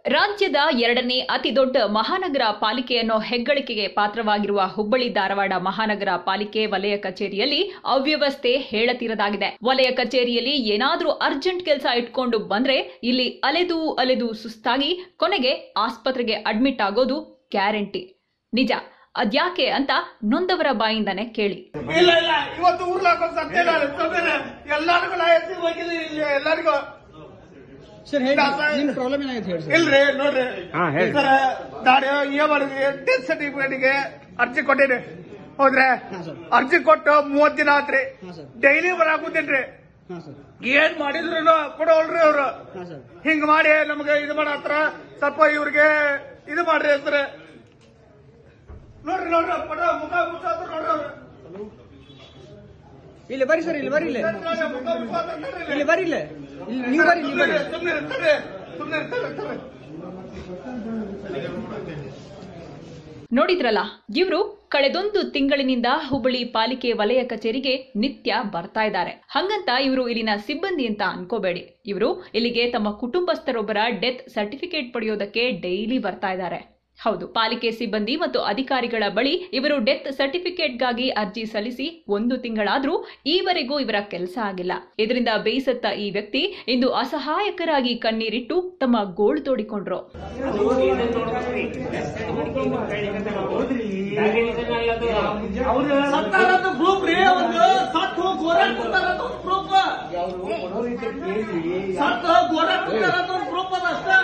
ರಾಜ್ಯದ ಎರಡನೇ ಅತಿದೊಡ್ಡ ಮಹಾನಗರ ಪಾಲಿಕೆಯನ್ನು ಹೆಗ್ಗಳಿಕೆಗೆ ಪಾತ್ರವಾಗಿರುವ ಹುಬ್ಬಳ್ಳಿ ಧಾರವಾಡ ಮಹಾನಗರ ಪಾಲಿಕೆ ವಲಯ ಕಚೇರಿಯಲ್ಲಿ ಅವ್ಯವಸ್ಥೆ ಹೇಳತೀರದಾಗಿದೆ ವಲಯ ಕಚೇರಿಯಲ್ಲಿ ಏನಾದ್ರೂ ಅರ್ಜೆಂಟ್ ಕೆಲಸ ಇಟ್ಕೊಂಡು ಬಂದ್ರೆ ಇಲ್ಲಿ ಅಲೆದು ಅಲೆದು ಸುಸ್ತಾಗಿ ಕೊನೆಗೆ ಆಸ್ಪತ್ರೆಗೆ ಅಡ್ಮಿಟ್ ಆಗೋದು ಗ್ಯಾರಂಟಿ ನಿಜ ಅದ್ಯಾಕೆ ಅಂತ ನೊಂದವರ ಬಾಯಿಂದನೇ ಕೇಳಿ ಇಲ್ಲ ಇಲ್ಲ ಇವತ್ತು ಊರ್ಲಾಕೊಂಡ್ ಸತ್ಯ ಎಲ್ಲರಿಗೂ ನಾ ಎತ್ತಿ ಹೋಗಿದ್ದೀನಿ ಇಲ್ಲಿ ಎಲ್ಲರಿಗೂ ಸರ್ ಹೇಳಿ ನಿಮ್ ಪ್ರಾಬ್ಲಮ್ ಏನಾಗುತ್ತೆ ಹೇಳಿ ಸರ್ ಇಲ್ರಿ ನೋಡ್ರಿ ಹಾ, ಹೇಳಿ. ಸರ್ ದಾಡಿ ಏನ್ ಮಾಡಿದ್ವಿ ಡೆತ್ ಸರ್ಟಿಫಿಕೇಟ್ಗೆ ಅರ್ಜಿ ಕೊಟ್ಟಿನಿ ಹೌದ್ರೆ ಹಾ, ಸರ್. ಅರ್ಜಿ ಕೊಟ್ಟು ಮೂವತ್ ದಿನ ಆತ್ರಿ ಹಾ, ಸರ್. ಡೈಲಿ ಬರಾಕುತ್ತೇನ್ರಿ ಹಾ ಸರ್ ಏನ್ ಮಾಡಿದ್ರು ಕೊಡೋಲ್ರಿ ಅವ್ರು ಹಾ ಸರ್ ಹಿಂಗ್ ಮಾಡಿ ನಮ್ಗೆ ಇದು ಮಾಡತ್ರ ಸ್ವಲ್ಪ ಇವ್ರಿಗೆ ಇದು ಮಾಡ್ರಿ ಅಂತಾರೆ ನೋಡ್ರಿ ನೋಡ್ರಿ ಪಡ ಮುಖ ಮುಚ್ಚಾದ್ರು ನೋಡ್ರಿ ಅವ್ರು. ಇಲ್ಲಿ ಬರ್ರಿ ಸರ್ ಇಲ್ಲಿ ಬರ್ರಿ ಇಲ್ಲಿ ನೋಡ್ರಿ, ಮುಖ ಮುಚ್ಚಾದ್ರು ನೋಡ್ರಿ ಇಲ್ಲಿ. ಇಲ್ಲಿ ಬರ್ರಿ ಇಲ್ಲಿ ಇಲ್ಲಿ ನೀವು ಬರ್ರಿ ನೀವು ಬರ್ರಿ ಸುಮ್ನೆ ಇರ್ತಾರೆ ಸುಮ್ನೆ ಇರ್ತಾರೆ ಇರ್ತಾರೆ. ನೋಡಿದ್ರಲ್ಲ ಇವರು ಕಳೆದೊಂದು ತಿಂಗಳಿನಿಂದ ಹುಬ್ಬಳ್ಳಿ ಪಾಲಿಕೆ ವಲಯ ಕಚೇರಿಗೆ ನಿತ್ಯ ಬರ್ತಾ ಇದ್ದಾರೆ ಹಂಗಂತ ಇವರು ಇಲ್ಲಿನ ಸಿಬ್ಬಂದಿ ಅಂತ ಅನ್ಕೋಬೇಡಿ ಇವರು ಇಲ್ಲಿಗೆ ತಮ್ಮ ಕುಟುಂಬಸ್ಥರೊಬ್ಬರ ಡೆತ್ ಸರ್ಟಿಫಿಕೇಟ್ ಪಡೆಯೋದಕ್ಕೆ ಡೈಲಿ ಬರ್ತಾ ಇದ್ದಾರೆ ಹೌದು ಪಾಲಿಕೆ ಸಿಬ್ಬಂದಿ ಮತ್ತು ಅಧಿಕಾರಿಗಳ ಬಳಿ ಇವರು ಡೆತ್ ಸರ್ಟಿಫಿಕೇಟ್ಗಾಗಿ ಅರ್ಜಿ ಸಲ್ಲಿಸಿ ಒಂದು ತಿಂಗಳಾದ್ರೂ ಈವರೆಗೂ ಇವರ ಕೆಲಸ ಆಗಿಲ್ಲ ಇದರಿಂದ ಬೇಸತ್ತ ಈ ವ್ಯಕ್ತಿ ಇಂದು ಅಸಹಾಯಕರಾಗಿ ಕಣ್ಣೀರಿಟ್ಟು ತಮ್ಮ ಗೋಳು ತೋಡಿಕೊಂಡ್ರು ಸತ್ತಾರಂತ ಪ್ರೂಫ್ ರೀ ಒಂದು ಸತ್ತು ಗೋರ್ಯಾಕ್ ಕೊಡ್ತಾರಂತ ಒಂದು ಪ್ರೂಫ್ ಸತ್ತು ಗೋರ್ಯಾಕ್ ಕೊಡ್ತಾರಂತ ಒಂದು ಪ್ರೂಫ್ ಅದ ಅಷ್ಟೇ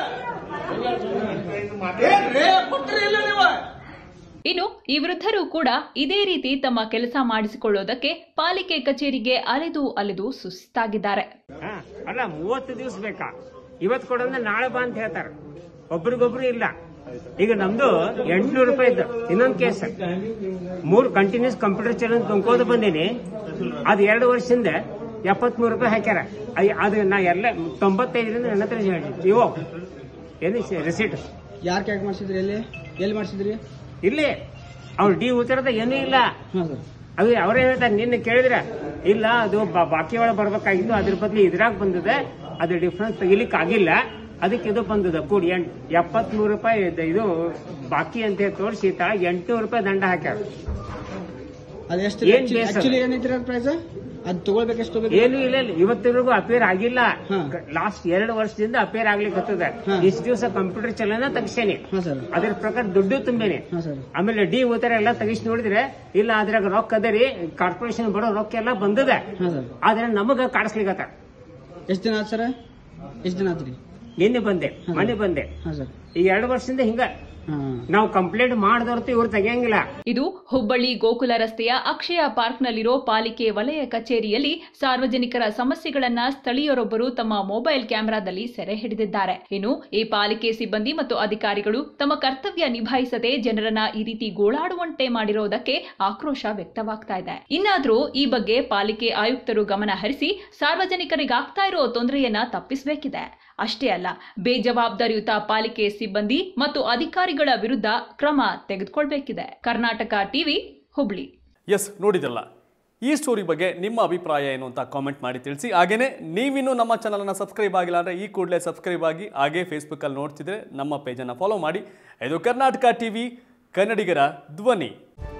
ಏನ್ರಿ ಕೊಟ್ರಿ ಇಲ್ಲ ನೀವು ಇನ್ನು ಈ ವೃದ್ಧರು ಕೂಡ ಇದೇ ರೀತಿ ತಮ್ಮ ಕೆಲಸ ಮಾಡಿಸಿಕೊಳ್ಳೋದಕ್ಕೆ ಪಾಲಿಕೆ ಕಚೇರಿಗೆ ಅಲೆದು ಅಲೆದು ಸುಸ್ತಾಗಿದ್ದಾರೆ ಹಾ, ಅಲ್ಲ ಮೂವತ್ತು ದಿವಸ ಬೇಕಾ ಇವತ್ತು ಕೊಡಂದ್ರೆ ನಾಳೆ ಬಾ ಅಂತ ಹೇಳ್ತಾರೆ ಒಬ್ರಿಗೊಬ್ರು ಇಲ್ಲ ಈಗ ನಮ್ದು ಎಂಟ್ನೂರು ರೂಪಾಯಿ ಇದ್ದು ಇನ್ನೊಂದು ಕೇಸ್ ಮೂರು ಕಂಟಿನ್ಯೂಸ್ ಕಂಪ್ಯೂಟರ್ ಚಾಲೆಂಜ್ ತುಂಬ್ಕೋದು ಬಂದೀನಿ ಅದು ಎರಡು ವರ್ಷದಿಂದ ಎಪ್ಪತ್ಮೂರು ರೂಪಾಯಿ ಹಾಕ್ಯಾರ ಅಯ್ಯ, ಅದು ನಾ ಎಲ್ಲ ತೊಂಬತ್ತೈದರಿಂದ ನನ್ನ ಹತ್ರ ಹೇಳಿ ಇವು ಏನು ರಿಸೀಟ್ ಯಾರ್ ಕ್ಯಾಕ್ ಮಾಡ್ಸಿದ್ರಿ ಎಲ್ಲಿ ಎಲ್ಲಿ ಮಾಡ್ಸಿದ್ರಿ ಇಲ್ಲಿ ಅವ್ರು ಡಿ ಉತ್ತರದ ಏನೂ ಇಲ್ಲ ಹಾ ಸರ್ ಅದು ಅವರೇ ಹೇಳ್ತಾರೆ ನಿನ್ನೆ ಕೇಳಿದ್ರೆ ಇಲ್ಲ ಅದು ಬಾ- ಬಾಕಿ ಒಳಗೆ ಬರ್ಬೇಕಾಗಿತ್ತು ಅದ್ರ ಬದಲು ಇದ್ರಾಗ ಬಂದಿದೆ ಅದು ಡಿಫ್ರೆನ್ಸ್ ತೆಗಿಲಿಕ್ಕೆ ಆಗಿಲ್ಲ ಅದಕ್ಕೆ ಇದು ಬಂದದ ಕೂಡಿ ಎಂಟ್ ಎಪ್ಪತ್ಮೂರು ರೂಪಾಯಿ ಇದು- ಇದು ಬಾಕಿ ಅಂತ ಹೇಳಿ ತೋರಿಸಿ ತಳಗ ಎಂಟುನೂರು ರೂಪಾಯಿ ದಂಡ ಹಾಕ್ಯಾರ ಅದು ಎಷ್ಟು ಏನ್ ಬೇಸರ? ಆಕ್ಚುಲಿ ಏನೈತ್ರಿ ಅದ್ ಪ್ರೈಸ್ ಅದು ತಗೊಳ್ಬೇಕು ಎಷ್ಟು ತಗೋಬೇಕು ಏನು ಇಲ್ಲ ಇಲ್ಲ. ಇವತ್ತಿನವರೆಗೂ ಅಪೇರ್ ಆಗಿಲ್ಲ ಹಾ. ಲಾಸ್ಟ್ ಎರಡು ವರ್ಷದಿಂದ ಅಪೇರ್ ಆಗ್ಲಿಕ್ಕೆ ಹತ್ತದ ಹಾ. ಇಷ್ಟು ದಿವಸ ಕಂಪ್ಯೂಟರ್ ಚಲನ ತೆಗಿಸೇನಿ ಹಾ ಸರ್ ಅದ್ರ ಪ್ರಕಾರ ದುಡ್ಡು ತುಂಬೇನೆ ಹಾ ಸರ್ ಆಮೇಲೆ ಡಿ ಉತ್ತರ ಎಲ್ಲ ತೆಗಿಸಿ ನೋಡಿದ್ರೆ ಇಲ್ಲ ಅದ್ರಾಗ ರೊಕ್ಕ ಅದ ರೀ ಕಾರ್ಪೊರೇಷನ್ ಬರೋ ರೊಕ್ಕ ಎಲ್ಲ ಬಂದದ ಹಾ ಸರ್ ಆದ್ರೆ ನಮಗ ಕಾಡಿಸ್ಲಿಕ್ಕತ್ತ ಎಷ್ಟು ದಿನ ಆತ್ ಸರ್ ಎಷ್ಟು ದಿನ ಆತ್ರಿ ನಿನ್ನೆ ಬಂದೆ ಮನೆ ಬಂದೆ ಹಾ ಸರ್ ಈ ಎರಡು ವರ್ಷದಿಂದ ಹಿಂಗ ಹಾ ನಾವು ಕಂಪ್ಲೇಂಟ್ ಮಾಡಿದವ್ರತು ಇವ್ರು ತೆಗಿಯಂಗಿಲ್ಲ ಇದು ಹುಬ್ಬಳ್ಳಿ ಗೋಕುಲ ರಸ್ತೆಯ ಅಕ್ಷಯ ಪಾರ್ಕ್ನಲ್ಲಿರೋ ಪಾಲಿಕೆ ವಲಯ ಕಚೇರಿಯಲ್ಲಿ ಸಾರ್ವಜನಿಕರ ಸಮಸ್ಯೆಗಳನ್ನ ಸ್ಥಳೀಯರೊಬ್ಬರು ತಮ್ಮ ಮೊಬೈಲ್ ಕ್ಯಾಮೆರಾದಲ್ಲಿ ಸೆರೆ ಹಿಡಿದಿದ್ದಾರೆ ಇನ್ನು ಈ ಪಾಲಿಕೆ ಸಿಬ್ಬಂದಿ ಮತ್ತು ಅಧಿಕಾರಿಗಳು ತಮ್ಮ ಕರ್ತವ್ಯ ನಿಭಾಯಿಸದೆ ಜನರನ್ನ ಈ ರೀತಿ ಗೋಳಾಡುವಂತೆ ಮಾಡಿರೋದಕ್ಕೆ ಆಕ್ರೋಶ ವ್ಯಕ್ತವಾಗ್ತಾ ಇದೆ ಇನ್ನಾದ್ರೂ ಈ ಬಗ್ಗೆ ಪಾಲಿಕೆ ಆಯುಕ್ತರು ಗಮನ ಹರಿಸಿ ಸಾರ್ವಜನಿಕರಿಗಾಗ್ತಾ ಇರೋ ತೊಂದರೆಯನ್ನ ತಪ್ಪಿಸಬೇಕಿದೆ ಅಷ್ಟೇ ಅಲ್ಲ ಬೇಜವಾಬ್ದಾರಿಯುತ ಪಾಲಿಕೆ ಸಿಬ್ಬಂದಿ ಮತ್ತು ಅಧಿಕಾರಿಗಳ ವಿರುದ್ಧ ಕ್ರಮ ತೆಗೆದುಕೊಳ್ಬೇಕಿದೆ ಕರ್ನಾಟಕ ಟಿವಿ ಹುಬ್ಳಿ ಎಸ್ ನೋಡಿದಲ್ಲ ಈ ಸ್ಟೋರಿ ಬಗ್ಗೆ ನಿಮ್ಮ ಅಭಿಪ್ರಾಯ ಏನು ಅಂತ ಕಾಮೆಂಟ್ ಮಾಡಿ ತಿಳಿಸಿ ಹಾಗೇನೇ ನೀವಿನ್ನೂ ನಮ್ಮ ಚಾನಲನ್ನು ಸಬ್ಸ್ಕ್ರೈಬ್ ಆಗಿಲ್ಲ ಅಂದರೆ ಈ ಕೂಡಲೇ ಸಬ್ಸ್ಕ್ರೈಬ್ ಆಗಿ ಹಾಗೇ ಫೇಸ್ಬುಕ್ಕಲ್ಲಿ ನೋಡ್ತಿದ್ರೆ ನಮ್ಮ ಪೇಜನ್ನು ಫಾಲೋ ಮಾಡಿ ಇದು ಕರ್ನಾಟಕ ಟಿವಿ ಕನ್ನಡಿಗರ ಧ್ವನಿ